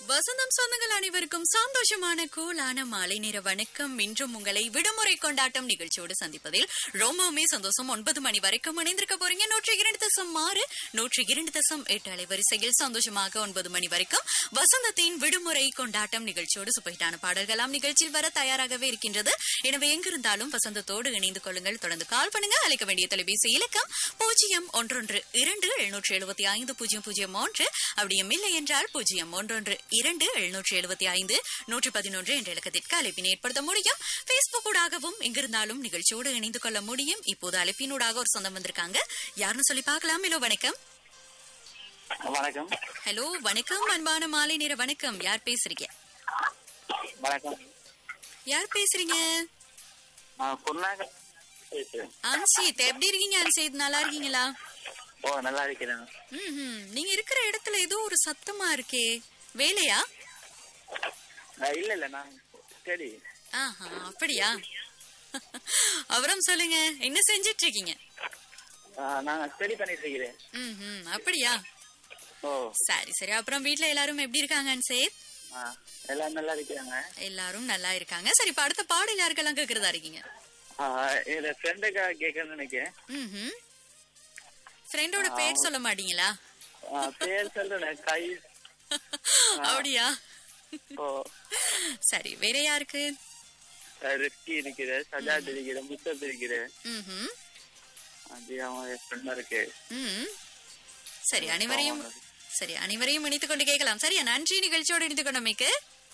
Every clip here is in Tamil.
வசந்தம் சொந்தங்கள் அனைவருக்கும் சந்தோஷமான கூலான மாலை நேர வணக்கம் இன்றும் உங்களை விடுமுறை கொண்டாட்டம் நிகழ்ச்சியோடு சந்திப்பதில் ரொம்பவுமே சந்தோஷம் ஒன்பது மணி வரைக்கும் இணைந்திருக்க போறீங்க நூற்றி இரண்டு தசம் ஆறு நூற்றி இரண்டு தசம் எட்டு அலைவரிசையில் சந்தோஷமாக ஒன்பது மணி வரைக்கும் வசந்தத்தின் விடுமுறை கொண்டாட்டம் நிகழ்ச்சியோடு சுப்பகிட்டான பாடல்களாம் நிகழ்ச்சியில் வர தயாராகவே இருக்கின்றது எனவே எங்கிருந்தாலும் வசந்தத்தோடு இணைந்து கொள்ளுங்கள் தொடர்ந்து கால் பண்ணுங்க அழைக்க வேண்டிய தொலைபேசி இலக்கம் பூஜ்ஜியம் ஒன்றொன்று இரண்டு எழுநூற்றி எழுபத்தி ஐந்து பூஜ்ஜியம் பூஜ்ஜியம் ஒன்று அப்படியும் இல்லை என்றால் பூஜ்ஜியம் ஒன்றொன்று இரண்டு எழுநூற்றி எழுபத்தி ஐந்து நூற்றி பதினொன்று என்ற இலக்கத்திற்கு அழைப்பினை ஏற்படுத்த முடியும் பேஸ்புக் ஊடாகவும் எங்கிருந்தாலும் நிகழ்ச்சியோடு இணைந்து கொள்ள முடியும் இப்போது அழைப்பினூடாக ஒரு சொந்தம் வந்திருக்காங்க யாருன்னு சொல்லி பார்க்கலாம் ஹலோ வணக்கம் வணக்கம் ஹலோ வணக்கம் அன்பான மாலை நேர வணக்கம் யார் பேசுறீங்க வணக்கம் யார் பேசுறீங்க நான் குருநாகர் பேசுறேன் அன்சித் எப்படி இருக்கீங்க அன்சித் நல்லா இருக்கீங்களா ஓ நல்லா இருக்கிறேன் ம் நீங்க இருக்கிற இடத்துல ஏதோ ஒரு சத்தமா இருக்கே வேலையா நான் இல்ல இல்ல நான் சரி ஆஹா அப்படியா அப்புறம் சொல்லுங்க என்ன செஞ்சிட்டு இருக்கீங்க நான் ஸ்டடி பண்ணிட்டு இருக்கிறேன் ம் அப்படியா ஓ சரி சரி அப்புறம் வீட்ல எல்லாரும் எப்படி இருக்காங்க சேத் ஆ, எல்லாம் நல்லா இருக்கிறாங்க எல்லாரும் நல்லா இருக்காங்க சரி இப்ப அடுத்த பாடல் யாருக்கெல்லாம் கேக்குறதா இருக்கீங்க ஆ, என்னோட ஃப்ரெண்டுக்காக கேட்கணும்னு நினைக்கிறேன் ம் ஃப்ரெண்டோட பேர் சொல்ல மாட்டீங்களா ஆ, பேர் சொல்றேன் கை அப்படியா ஓ சரி வேற யாருக்கு ரிஸ்கி இருக்கிறேன் சஜாத் இருக்கிறேன் முத்தத் இருக்கிறேன் ம் அது அவன் ஃப்ரெண்டா இருக்கு ம் சரி அனைவரையும் சரி அனைவரையும் இணைத்துக் கொண்டு கேட்கலாம் சரியா நன்றி நிகழ்ச்சியோடு இணைத்துக் கொண்டமைக்கு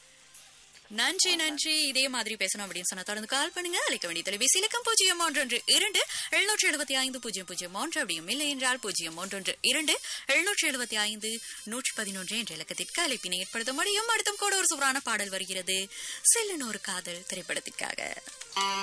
நன்றி நன்றி இதே மாதிரி பேசணும் அப்படின்னு சொன்னா தொடர்ந்து கால் பண்ணுங்க அழைக்க வேண்டிய தொலைபேசி இலக்கம் பூஜ்ஜியம் ஒன்றொன்று இரண்டு எழுநூற்றி எழுபத்தி ஐந்து பூஜ்ஜியம் பூஜ்ஜியம் ஒன்று அப்படியும் இல்லை என்றால் பூஜ்ஜியம் ஒன்றொன்று இரண்டு எழுநூற்றி எழுபத்தி ஐந்து நூற்றி பதினொன்று என்ற இலக்கத்திற்கு அழைப்பினை ஏற்படுத்த முடியும் அடுத்தும் கூட ஒரு சுவரான பாடல் வருகிறது செல்லனோரு காதல் திரைப்படத்திற்காக